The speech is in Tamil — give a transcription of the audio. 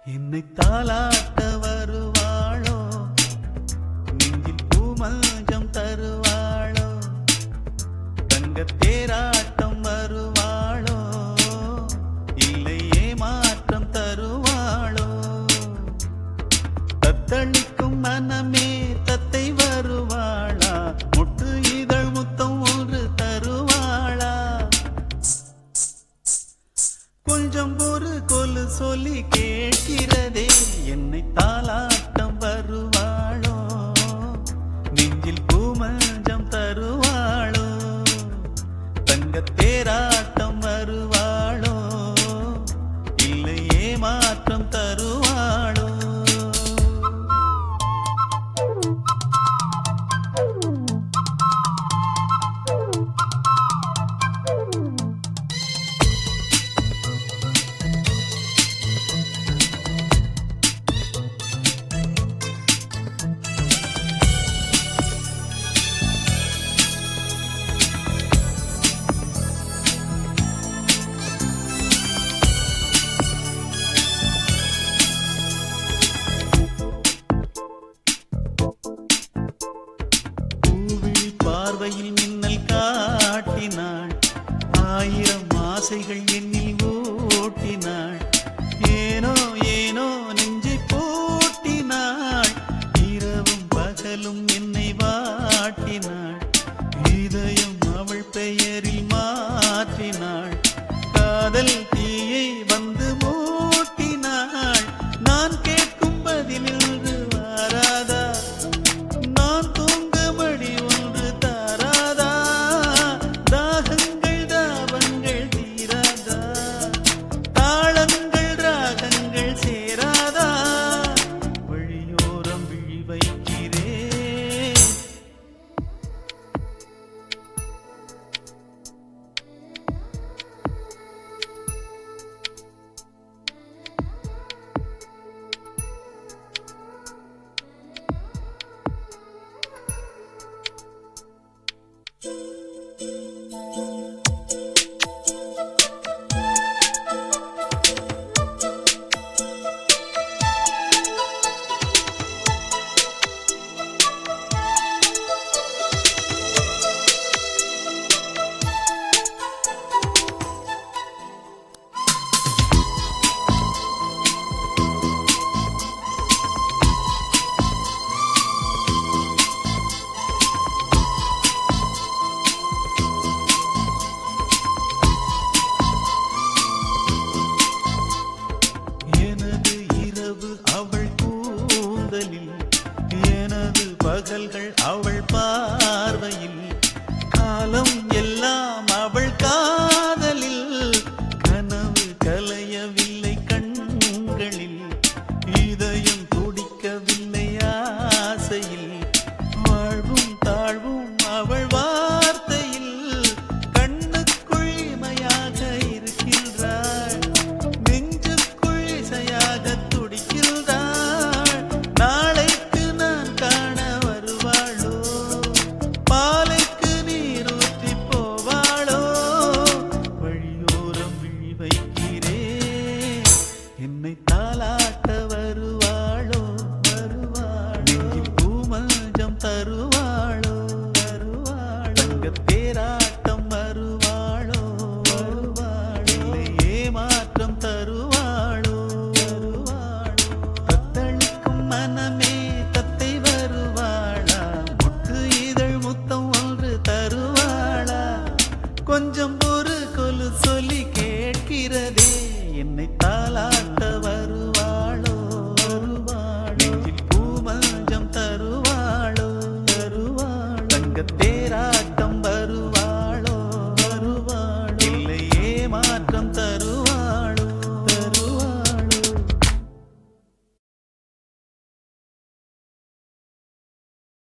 என்னை தாளாட்ட வருவாளோ நெஞ்சில் பூமஞ்சம் தருவாளோ தங்க தேராட்டம் வருவாளோ இல்லை ஏமாற்றம் தருவாளோ தத்தளிக்கும் மனமே தத்தை வருவாளா முட்டு இதழ் முத்தம் ஒன்று தருவாளா கொஞ்சம் ஒரு கொலு சொல்லி கேட்கிறதே என்னை தாளாட்டம் வருவாளோ நெஞ்சில் பூமஞ்சம் தருவாளோ தங்க தேராட்டம் வருவாளோ இல்லை ஏமாற்றம் தருவாளோ பூவிழி பார்வையில் மின்னல் காட்டினாள் ஆயிரம் ஆசைகள் என்னில் ஓட்டினாள் ஏனோ ஏனோ நெஞ்சை போட்டினாள் இரவும் பகலும் என்னை வாட்டினாள் இதயம் அவள் பெயரில் மாற்றினாள் காதல் தீயை வந்து மூட்டினாள் நான் கேட்கும் பதிலில் வாராதா நான் தூங்கும்படி ஒன்று தாராதா தாகங்கள் தாபங்கள் தீராதா தாளங்கள் ராகங்கள் சேராதா வழியோரம் விழி வைக்கிறேன் எனது இரவு அவள் கூந்தலில் எனது பகல்கள் அவள் பார்வையில் காலம் எல்லாம் அவள் காதலில் கனவு கலையவில்லை கண்களில்